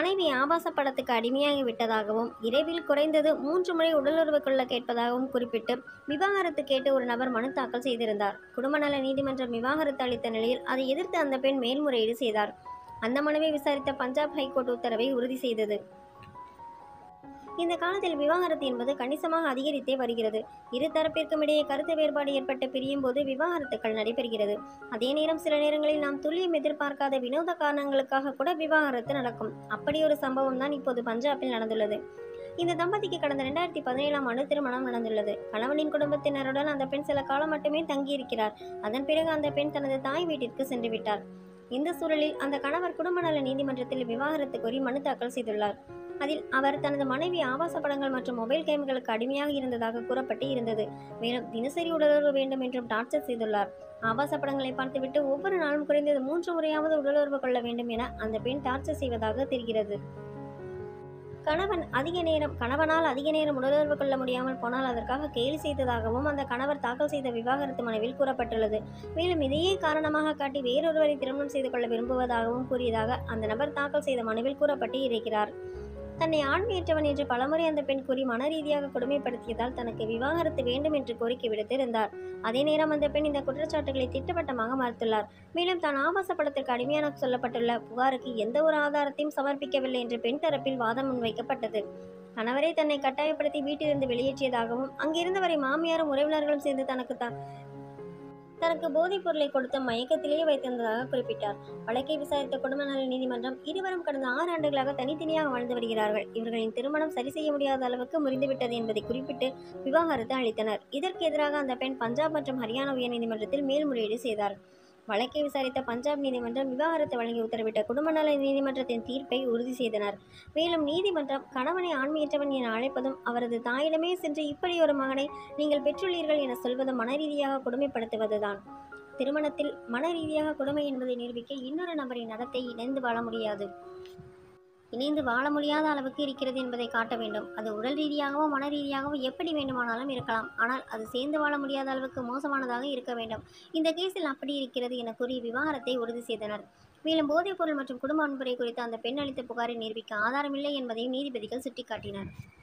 மனைவி ஆபாச படத்துக்கு அடிமையாகி விட்டதாகவும் இரவில் குறைந்தது மூன்று முறை உடலுறவு கொள்ள கேட்பதாகவும் குறிப்பிட்டு விவாகரத்து கேட்டு ஒரு நபர் மனு தாக்கல் செய்திருந்தார் குடும்ப நல நீதிமன்றம் விவாகரத்து அளித்த நிலையில் அதை எதிர்த்து அந்த பெண் மேல்முறையீடு செய்தார் அந்த மனுவை விசாரித்த பஞ்சாப் ஹைகோர்ட் உத்தரவை உறுதி செய்தது இந்த காலத்தில் விவாகரத்து என்பது கணிசமாக அதிகரித்தே வருகிறது இரு தரப்பிற்கும் இடையே கருத்து வேறுபாடு ஏற்பட்டு பிரியும் போது விவாகரத்துக்கள் நடைபெறுகிறது அதே நேரம் சில நேரங்களில் நாம் துல்லியம் எதிர்பார்க்காத வினோத காரணங்களுக்காக கூட விவாகரத்து நடக்கும் அப்படி ஒரு சம்பவம் தான் இப்போது பஞ்சாபில் நடந்துள்ளது இந்த தம்பதிக்கு கடந்த ரெண்டாயிரத்தி பதினேழாம் ஆண்டு திருமணம் நடந்துள்ளது கணவனின் குடும்பத்தினருடன் அந்த பெண் சில காலம் மட்டுமே தங்கியிருக்கிறார் அதன் பிறகு அந்த பெண் தனது தாய் வீட்டிற்கு சென்று விட்டார் இந்த சூழலில் அந்த கணவர் குடும்ப நல நீதிமன்றத்தில் விவாகரத்து கோரி மனு தாக்கல் செய்துள்ளார் அதில் அவர் தனது மனைவி ஆபாச படங்கள் மற்றும் மொபைல் கேம்களுக்கு அடிமையாக இருந்ததாக கூறப்பட்டு இருந்தது மேலும் தினசரி உடலுறவு வேண்டும் என்றும் டார்ச்சர் செய்துள்ளார் ஆபாச படங்களை பார்த்துவிட்டு ஒவ்வொரு நாளும் குறைந்தது மூன்று முறையாவது உடலுறவு கொள்ள வேண்டும் என அந்த பெண் டார்ச்சர் செய்வதாக தெரிகிறது கணவன் அதிக நேரம் கணவனால் அதிக நேரம் உடலுறவு கொள்ள முடியாமல் போனால் அதற்காக கேலி செய்ததாகவும் அந்த கணவர் தாக்கல் செய்த விவாகரத்து மனுவில் கூறப்பட்டுள்ளது மேலும் இதையே காரணமாக காட்டி வேறொருவரை திருமணம் செய்து கொள்ள விரும்புவதாகவும் கூறியதாக அந்த நபர் தாக்கல் செய்த மனுவில் கூறப்பட்டு இருக்கிறார் தன்னை ஆண்மையற்றவன் என்று பலமுறை அந்த பெண் கூறி மன ரீதியாக கொடுமைப்படுத்தியதால் தனக்கு விவாகரத்து வேண்டும் என்று கோரிக்கை விடுத்திருந்தார் அதே நேரம் அந்த பெண் இந்த குற்றச்சாட்டுகளை திட்டவட்டமாக மறுத்துள்ளார் மேலும் தான் ஆபாச படத்திற்கு அடிமையான சொல்லப்பட்டுள்ள புகாருக்கு எந்த ஒரு ஆதாரத்தையும் சமர்ப்பிக்கவில்லை என்று பெண் தரப்பில் வாதம் முன்வைக்கப்பட்டது கணவரே தன்னை கட்டாயப்படுத்தி வீட்டிலிருந்து வெளியேற்றியதாகவும் அங்கிருந்தவரை மாமியாரும் உறவினர்களும் சேர்ந்து தனக்கு தான் தனக்கு போதைப் பொருளை கொடுத்த மயக்கத்திலேயே வைத்திருந்ததாக குறிப்பிட்டார் வழக்கை விசாரித்த குடும்ப நல நீதிமன்றம் இருவரும் கடந்த ஆறு ஆண்டுகளாக தனித்தனியாக வாழ்ந்து வருகிறார்கள் இவர்களின் திருமணம் சரி செய்ய முடியாத அளவுக்கு முறிந்துவிட்டது என்பதை குறிப்பிட்டு விவாகரத்து அளித்தனர் இதற்கு எதிராக அந்த பெண் பஞ்சாப் மற்றும் ஹரியானா உயர்நீதிமன்றத்தில் மேல்முறையீடு செய்தார் வழக்கை விசாரித்த பஞ்சாப் நீதிமன்றம் விவாகரத்து வழங்கி உத்தரவிட்ட குடும்ப நல நீதிமன்றத்தின் தீர்ப்பை உறுதி செய்தனர் மேலும் நீதிமன்றம் கணவனை ஆண்மையற்றவன் என அழைப்பதும் அவரது தாயிடமே சென்று இப்படி ஒரு மகனை நீங்கள் பெற்றுள்ளீர்கள் என சொல்வதும் மனரீதியாக கொடுமைப்படுத்துவதுதான் திருமணத்தில் மன ரீதியாக கொடுமை என்பதை நிரூபிக்க இன்னொரு நபரின் நடத்தை இணைந்து வாழ முடியாது இணைந்து வாழ முடியாத அளவுக்கு இருக்கிறது என்பதை காட்ட வேண்டும் அது உடல் ரீதியாகவோ மன ரீதியாகவோ எப்படி வேண்டுமானாலும் இருக்கலாம் ஆனால் அது சேர்ந்து வாழ முடியாத அளவுக்கு மோசமானதாக இருக்க வேண்டும் இந்த கேஸில் அப்படி இருக்கிறது என கூறி விவாகரத்தை உறுதி செய்தனர் மேலும் போதைப்பொருள் மற்றும் குடும்ப வன்முறை குறித்து அந்த பெண் அளித்த புகாரை நிரூபிக்க ஆதாரமில்லை என்பதையும் நீதிபதிகள் சுட்டிக்காட்டினர்